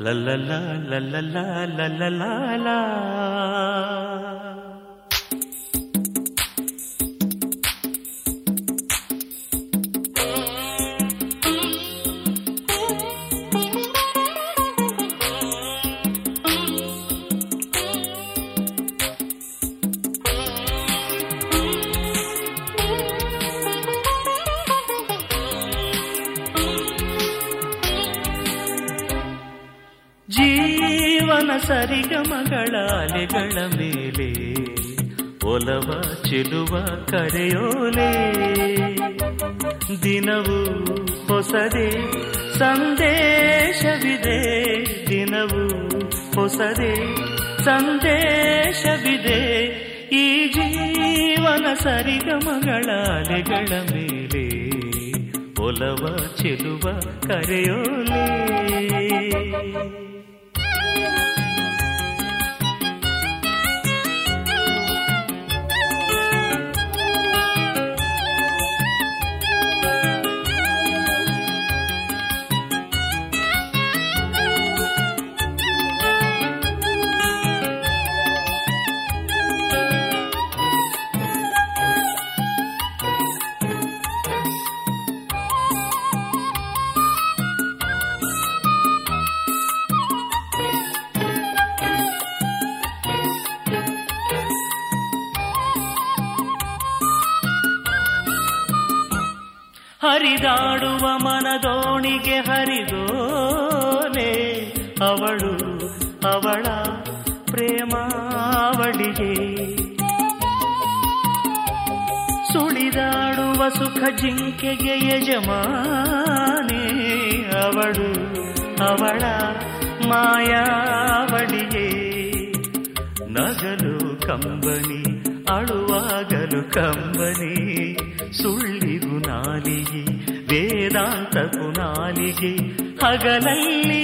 ಲಲ್ಲಲ ಲಲ್ಲಲ ಲಲ್ಲಲ ಲಾ. ಜೀವನ ಸರಿಗಮಗಳ ಅಲೆಗಳ ಮೇಲೆ ಒಲವ ಚೆಲುವ ಕರೆಯೋಲೆ ದಿನವೂ ಹೊಸದೇ ಸಂದೇಶವಿದೆ ದಿನವೂ ಹೊಸದೇ ಸಂದೇಶವಿದೆ ಈ ಜೀವನ ಸರಿಗಮಗಳ ಅಲೆಗಳ ಮೇಲೆ ಒಲವ ಚೆಲುವ ಕರೆಯೋಲೆ ಹರಿದಾಡುವ ಮನದೋಣಿಗೆ ಹರಿದೋಲೆ ಅವಳು ಅವಳ ಪ್ರೇಮಾವಳಿಗೆ ಸುಳಿದಾಡುವ ಸುಖ ಜಿಂಕೆಗೆ ಯಜಮಾನೆ ಅವಳು ಅವಳ ಮಾಯಾವಳಿಗೆ ನಗಲು ಕಂಬನಿ ಅಳುವಾಗಲು ಕಂಬನಿ ಸುಳ್ಳಿಗು ನಾಲಿಗೆ ವೇದಾಂತಕು ನಾಲಿಗೆ ಹಗಲಲ್ಲಿ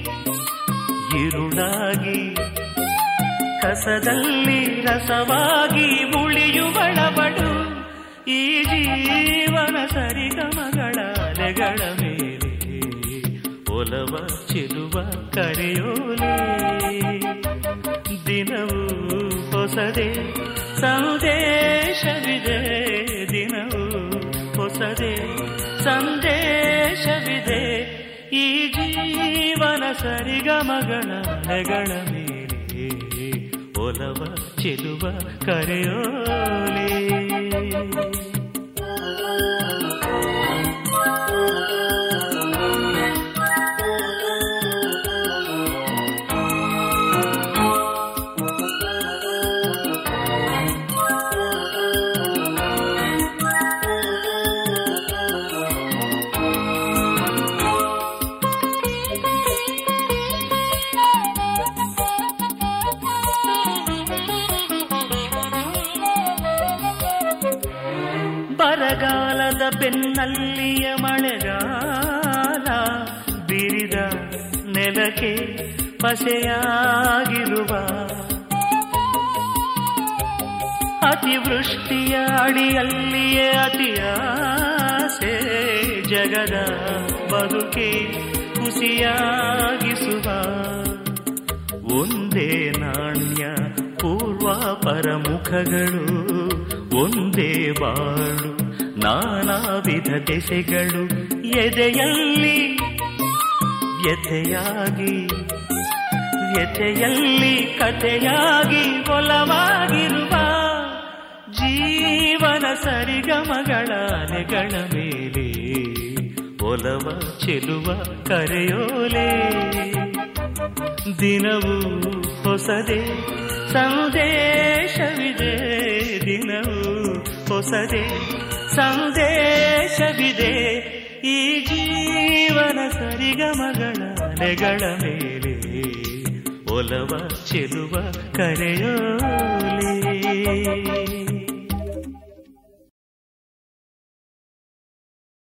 ಇರುಳಾಗಿ ಕಸದಲ್ಲಿ ರಸವಾಗಿ ಉಳಿಯುವಳಬಡು ಈ ಜೀವನ ಸರಿಗಮಗಳ ಅಲೆಗಳ ಮೇಲೆ ಒಲವ ಚೆಲುವ ಕರೆಯೋಲೆ ದಿನವೂ ಹೊಸದೇ ಸಂದೇಶವಿದೆ ದಿನವೂ ಹೊಸದೇ ಸಂದೇಶವಿದೆ ಈ ಜೀವನ ಸರಿಗಮಗಳ ಅಲೆಗಳ ಮೇಲೆ ಒಲವ ಚೆಲುವ ಕರೆಯೋಲೆ ಬರಗಾಲದ ಬೆನ್ನಲ್ಲಿಯ ಮಳೆಗಾಲ ಬಿರಿದ ನೆಲಕ್ಕೆ ಪಸೆಯಾಗಿರುವ ಅತಿವೃಷ್ಟಿಯ ಅಡಿಯಲ್ಲಿಯೇ ಅತಿಯಾಸೆ ಜಗದ ಬದುಕೆ ಖುಷಿಯಾಗಿಸುವ ಒಂದೇ ನಾಣ್ಯ ಪೂರ್ವ ಪರಮುಖಗಳು ಒಂದೇ ಬಾಳು ನಾನಾ ವಿಧ ದೆಸೆಗಳು ಎದೆಯಲ್ಲಿ ವ್ಯಥೆಯಾಗಿ ವ್ಯಥೆಯಲ್ಲಿ ಕಥೆಯಾಗಿ ಒಲವಾಗಿರುವ ಜೀವನ ಸರಿಗಮಗಳ ಅಲೆಗಳ ಮೇಲೆ ಒಲವ ಚೆಲುವ ಕರೆಯೋಲೆ ದಿನವೂ ಹೊಸದೇ ಸಂದೇಶವಿದೆ ದಿನವೂ ಹೊಸದೇ ಸಂದೇಶವಿದೆ ಈ ಜೀವನ ಸರಿಗಮಗಳ ಅಲೆಗಳ ಮೇಲೆ ಒಲವ ಚೆಲುವ ಕರೆಯೋಲೆ